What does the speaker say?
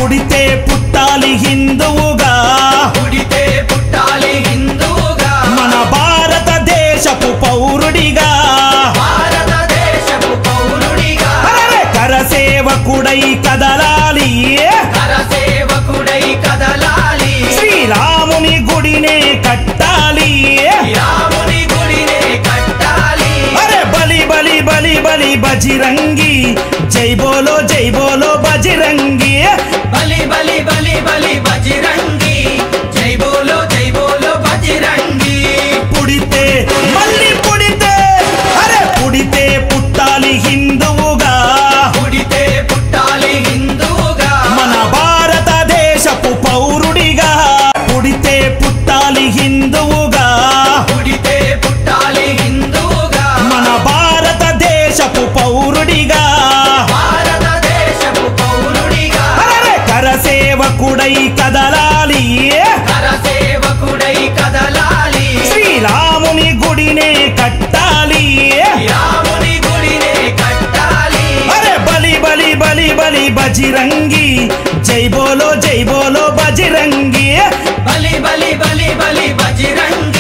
పుడితే పుట్టాలి హిందువుగా పుడితే పుట్టాలి హిందూగా మన భారతదేశపు పౌరుడిగా భారతదేశపు పౌరుడిగా అరెరే! కరసేవకుడై కదలాలి కరసేవకుడై కదలాలి శ్రీరాముని గుడినే కట్టాలి రాముని గుడినే కట్టాలి అరే బలి బలి బలి బలి బజిరంగి జై బోలో జై బోలో బజిరంగి బలి బలి బలి బలి బజిరంగి జై బోలో జై బోలో బజిరంగి పుడితే మళ్ళీ పుడితే అరే పుడితే పుట్టాలి హిందువుగా పుడితే పుట్టాలి హిందూగా మన భారతదేశపు పౌరుడిగా పుడితే పుట్టాలి హిందువుగా పుడితే పుట్టాలి హిందూగా మన భారతదేశపు పౌరుడిగా భారతదేశపు పౌరుడిగా అరెరే! కరసేవకుడై కదలాలి కరసేవకుడై కదలాలి శ్రీరాముని గుడినే కట్టాలి రాముని గుడినే కట్టాలి అరే బలి బలి బలి బలి బజిరంగి జై బోలో జై బోలో బజిరంగి బలి బలి బలి బలి బజిరంగి